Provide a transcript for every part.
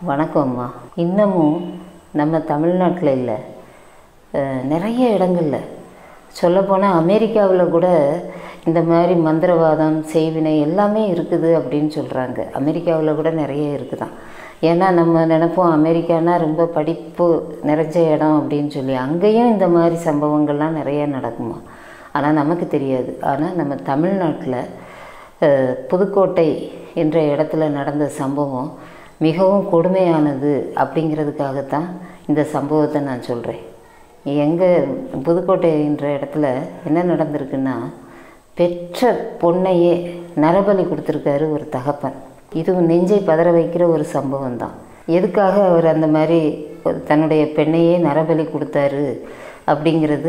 வணக்கம் அம்மா இன்னமும் நம்ம தமிழ்நாட்டில் இல்லை அஹ், நிறைய இடங்கள்ல சொல்லப்போனால் அமெரிக்காவில் கூட இந்த மாதிரி மந்திரவாதம் செய்வினை எல்லாமே இருக்குது அப்படின்னு சொல்கிறாங்க அமெரிக்காவில் கூட நிறைய இருக்குதான் ஏன்னா நம்ம நினைப்போம் அமெரிக்கானா ரொம்ப படிப்பு நிறைஞ்ச இடம் அப்படின்னு சொல்லி அங்கேயும் இந்த மாதிரி சம்பவங்கள்லாம் நிறைய நடக்குமா ஆனால் நமக்கு தெரியாது ஆனால் நம்ம தமிழ்நாட்டில் அஹ், புதுக்கோட்டை என்ற இடத்துல நடந்த சம்பவம் மிகவும் கொடுமையானது அப்படிங்கிறதுக்காகத்தான் இந்த சம்பவத்தை நான் சொல்கிறேன் எங்கள் புதுக்கோட்டை என்ற இடத்துல என்ன நடந்திருக்குன்னா பெற்ற பொண்ணையே நரபலி கொடுத்துருக்காரு ஒரு தகப்பன் இது நெஞ்சை பதற வைக்கிற ஒரு சம்பவம் தான் எதுக்காக அவர் அந்த மாதிரி ஒரு தன்னுடைய பெண்ணையே நரபலி கொடுத்தாரு அப்படிங்கிறது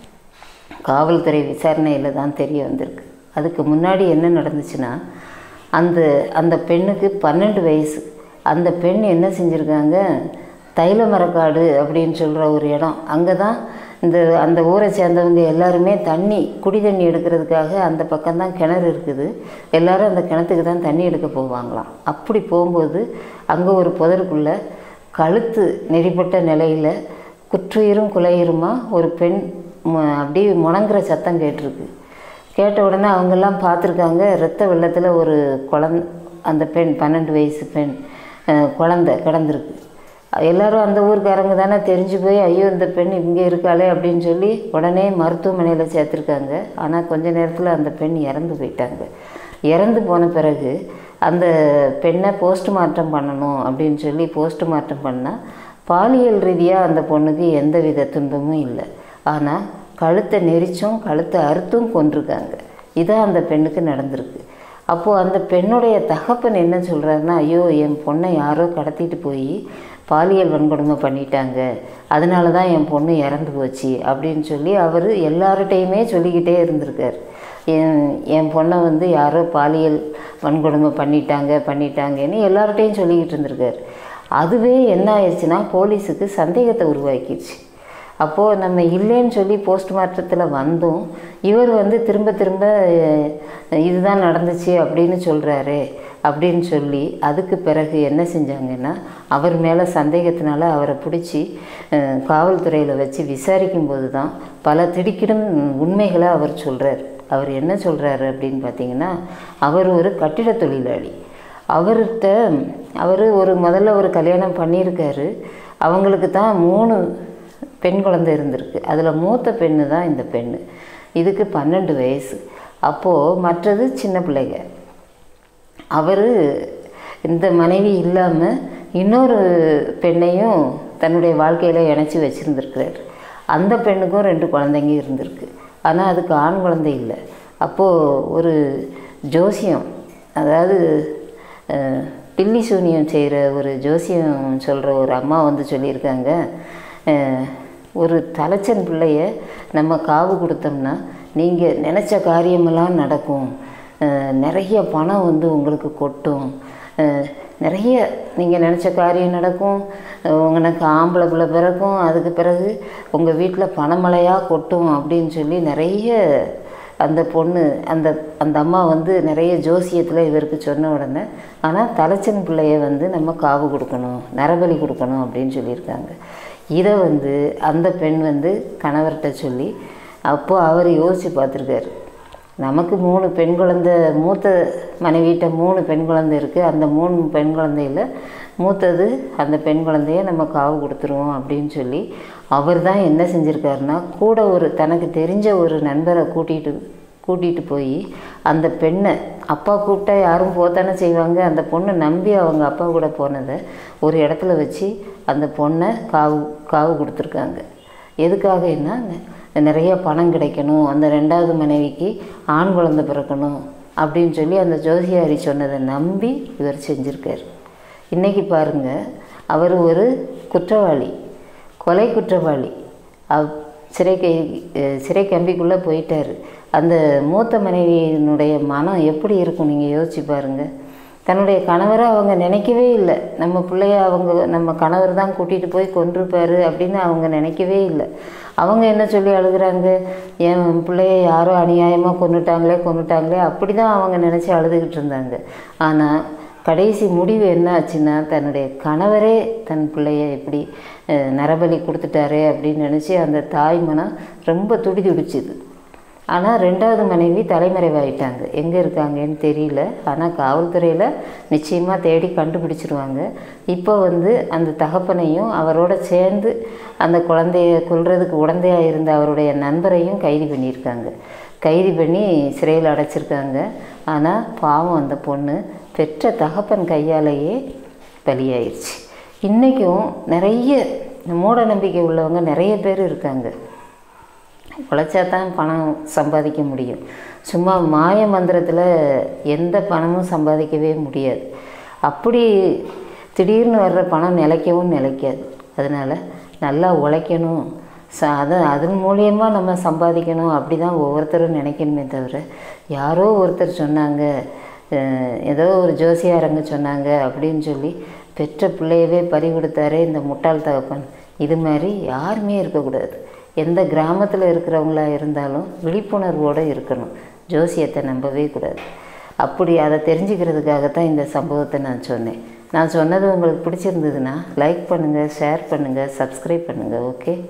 காவல்துறை விசாரணையில் தான் தெரிய வந்திருக்கு அதுக்கு முன்னாடி என்ன நடந்துச்சுன்னா அந்த அந்த பெண்ணுக்கு பன்னெண்டு வயசு அந்த பெண் என்ன செஞ்சுருக்காங்க தைல மரக்காடு அப்படின்னு சொல்கிற ஒரு இடம் அங்கே தான் இந்த அந்த ஊரை சேர்ந்தவங்க எல்லாருமே தண்ணி குடி தண்ணி எடுக்கிறதுக்காக அந்த பக்கம்தான் கிணறு இருக்குது எல்லாரும் அந்த கிணத்துக்கு தான் தண்ணி எடுக்க போவாங்களாம் அப்படி போகும்போது அங்கே ஒரு புதருக்குள்ளே கழுத்து நெறிப்பட்ட நிலையில் குற்றுயிரும் குலையுருமா ஒரு பெண் ம- அப்படியே முணங்குற சத்தம் கேட்டிருக்கு கேட்ட உடனே அவங்கெல்லாம் பார்த்துருக்காங்க ரத்த வெள்ளத்தில் ஒரு குழந்த அந்த பெண் பன்னெண்டு வயசு பெண் அஹ், குழந்த கிடந்திருக்கு எல்லாரும் அந்த ஊருக்காரங்க தானே தெரிஞ்சு போய் ஐயோ இந்த பெண் இங்கே இருக்காளே அப்படின்னு சொல்லி உடனே மருத்துவமனையில் சேர்த்துருக்காங்க ஆனால் கொஞ்ச நேரத்தில் அந்த பெண் இறந்து போயிட்டாங்க இறந்து போன பிறகு அந்த பெண்ணை போஸ்ட்மார்ட்டம் பண்ணணும் அப்படின்னு சொல்லி போஸ்ட்மார்ட்டம் பண்ணால் பாலியல் ரீதியாக அந்த பொண்ணுக்கு எந்த வித துன்பமும் இல்லை ஆனால் கழுத்தை நெரிச்சும் கழுத்தை அறுத்தும் கொண்டிருக்காங்க இதான் அந்த பெண்ணுக்கு நடந்திருக்கு அப்போது அந்த பெண்ணுடைய தகப்பன் என்ன சொல்கிறாருன்னா ஐயோ என் பொண்ணை யாரோ கடத்திட்டு போய் பாலியல் வன்கொடுமை பண்ணிட்டாங்க அதனால தான் என் பொண்ணு இறந்து போச்சு அப்படின்னு சொல்லி அவர் எல்லார்கிட்டையுமே சொல்லிக்கிட்டே இருந்திருக்கார் என் என் பொண்ணை வந்து யாரோ பாலியல் வன்கொடுமை பண்ணிட்டாங்க பண்ணிட்டாங்கன்னு எல்லார்கிட்டையும் சொல்லிக்கிட்டு இருந்திருக்காரு அதுவே என்ன ஆயிடுச்சுன்னா போலீஸுக்கு சந்தேகத்தை உருவாக்கிடுச்சு அப்போது நம்ம இல்லைன்னு சொல்லி போஸ்ட்மார்ட்டத்தில் வந்தோம் இவர் வந்து திரும்ப திரும்ப அஹ், இதுதான் நடந்துச்சு அப்படின்னு சொல்கிறாரு அப்படின்னு சொல்லி அதுக்கு பிறகு என்ன செஞ்சாங்கன்னா அவர் மேலே சந்தேகத்தினால அவரை பிடிச்சி காவல்துறையில் வச்சு விசாரிக்கும்போது தான் பல திடுக்கிடும் உண்மைகளை அவர் சொல்கிறார் அவர் என்ன சொல்கிறாரு அப்படின்னு பார்த்தீங்கன்னா அவர் ஒரு கட்டிட தொழிலாளி அவர்கிட்ட அவர் ஒரு முதல்ல ஒரு கல்யாணம் பண்ணியிருக்காரு அவங்களுக்கு தான் மூணு பெண் குழந்தை இருந்திருக்கு அதில் மூத்த பெண்ணு தான் இந்த பெண்ணு இதுக்கு பன்னெண்டு வயசு அப்போது மற்றது சின்ன பிள்ளைங்க அவர் இந்த மனைவி இல்லாமல் இன்னொரு பெண்ணையும் தன்னுடைய வாழ்க்கையில் இணைச்சி வச்சுருந்துருக்கிறார் அந்த பெண்ணுக்கும் ரெண்டு குழந்தைங்க இருந்திருக்கு ஆனால் அதுக்கு ஆண் குழந்தை இல்லை அப்போது ஒரு ஜோசியம் அதாவது அஹ், பில்லி சூனியம் செய்கிற ஒரு ஜோசியம் சொல்கிற ஒரு அம்மா வந்து சொல்லியிருக்காங்க அஹ், ஒரு தலைச்சன் பிள்ளைய நம்ம காவு கொடுத்தோம்னா நீங்கள் நினச்ச காரியமெல்லாம் நடக்கும் அஹ், நிறைய பணம் வந்து உங்களுக்கு கொட்டும் அஹ், நிறைய நீங்கள் நினச்ச காரியம் நடக்கும் அஹ், உங்களுக்கு ஆம்பளை பிள்ளை பிறக்கும் அதுக்கு பிறகு உங்கள் வீட்டில் பணமழையாக கொட்டும் அப்படின்னு சொல்லி நிறைய அந்த பொண்ணு அந்த அந்த அம்மா வந்து நிறைய ஜோசியத்தில் இவருக்கு சொன்ன உடனே ஆனால் தலைச்சன் பிள்ளைய வந்து நம்ம காவு கொடுக்கணும் நரபலி கொடுக்கணும் அப்படின்னு சொல்லியிருக்காங்க இதை வந்து அந்த பெண் வந்து கணவர்கிட்ட சொல்லி அப்போது அவர் யோசித்து பார்த்துருக்காரு நமக்கு மூணு பெண் குழந்தை மூத்த மனைவிட்ட மூணு பெண் குழந்தை இருக்குது அந்த மூணு பெண் குழந்தையில் மூத்தது அந்த பெண் குழந்தைய நம்ம காவு கொடுத்துருவோம் அப்படின்னு சொல்லி அவர் தான் என்ன செஞ்சுருக்காருன்னா கூட ஒரு தனக்கு தெரிஞ்ச ஒரு நண்பரை கூட்டிகிட்டு கூட்டிகிட்டு போய் அந்த பெண்ணை அப்பா கூப்பிட்டா யாரும் போத்தானே செய்வாங்க அந்த பொண்ணை நம்பி அவங்க அப்பா கூட போனதை ஒரு இடத்துல வச்சு அந்த பொண்ணை காவு காவு கொடுத்துருக்காங்க எதுக்காக என்ன நிறைய பணம் கிடைக்கணும் அந்த ரெண்டாவது மனைவிக்கு ஆண் குழந்தை பிறக்கணும் அப்படின்னு சொல்லி அந்த ஜோசியாரி சொன்னதை நம்பி இவர் செஞ்சுருக்கார் இன்றைக்கி பாருங்க அவர் ஒரு குற்றவாளி கொலை குற்றவாளி அவ் சிறை கை அஹ் சிறை கம்பிக்குள்ளே போயிட்டார் அந்த மூத்த மனைவியினுடைய மனம் எப்படி இருக்கும் நீங்கள் யோசிச்சு பாருங்கள் தன்னுடைய கணவரை அவங்க நினைக்கவே இல்லை நம்ம பிள்ளைய அவங்க நம்ம கணவர் தான் கூட்டிகிட்டு போய் கொண்டிருப்பாரு அப்படின்னு அவங்க நினைக்கவே இல்லை அவங்க என்ன சொல்லி அழுகுறாங்க என் பிள்ளைய யாரோ அநியாயமாக கொண்டுட்டாங்களே கொண்டுட்டாங்களே அப்படி தான் அவங்க நினச்சி அழுதுகிட்டு இருந்தாங்க ஆனால் கடைசி முடிவு என்ன ஆச்சுன்னா தன்னுடைய கணவரே தன் பிள்ளைய இப்படி அஹ், நரபலி கொடுத்துட்டாரே அப்படின்னு நினச்சி அந்த தாய் மனம் ரொம்ப துடி துடிச்சுது ஆனால் ரெண்டாவது மனைவி தலைமறைவாயிட்டாங்க எங்கே இருக்காங்கன்னு தெரியல ஆனால் காவல்துறையில் நிச்சயமாக தேடி கண்டுபிடிச்சிருவாங்க இப்போ வந்து அந்த தகப்பனையும் அவரோட சேர்ந்து அந்த குழந்தைய கொல்றதுக்கு உடந்தையாக இருந்த அவருடைய நண்பரையும் கைது பண்ணியிருக்காங்க கைது பண்ணி சிறையில் அடைச்சிருக்காங்க ஆனால் பாவம் அந்த பொண்ணு பெற்ற தகப்பன் கையாலேயே பலியாயிருச்சு இன்றைக்கும் நிறைய மூட நம்பிக்கை உள்ளவங்க நிறைய பேர் இருக்காங்க உழைச்சா தான் பணம் சம்பாதிக்க முடியும் சும்மா மாய மந்திரத்தில் எந்த பணமும் சம்பாதிக்கவே முடியாது அப்படி திடீர்னு வர்ற பணம் நிலைக்கவும் நிலைக்காது அதனால் நல்லா உழைக்கணும் ச அதை அதன் மூலியமாக நம்ம சம்பாதிக்கணும் அப்படி தான் ஒவ்வொருத்தரும் நினைக்கணுமே தவிர யாரோ ஒருத்தர் சொன்னாங்க அஹ், ஏதோ ஒரு ஜோசியாரங்க சொன்னாங்க அப்படின்னு சொல்லி பெற்ற பிள்ளையவே பறி கொடுத்தாரே இந்த முட்டாள் தகப்பன் இது மாதிரி யாருமே இருக்கக்கூடாது எந்த கிராமத்தில் இருக்கிறவங்களா இருந்தாலும் விழிப்புணர்வோடு இருக்கணும் ஜோசியத்தை நம்பவே கூடாது அப்படி அதை தெரிஞ்சுக்கிறதுக்காகத்தான் இந்த சம்பவத்தை நான் சொன்னேன் நான் சொன்னது உங்களுக்கு பிடிச்சிருந்ததுன்னா லைக் பண்ணுங்கள் ஷேர் பண்ணுங்கள் சப்ஸ்கிரைப் பண்ணுங்கள் ஓகே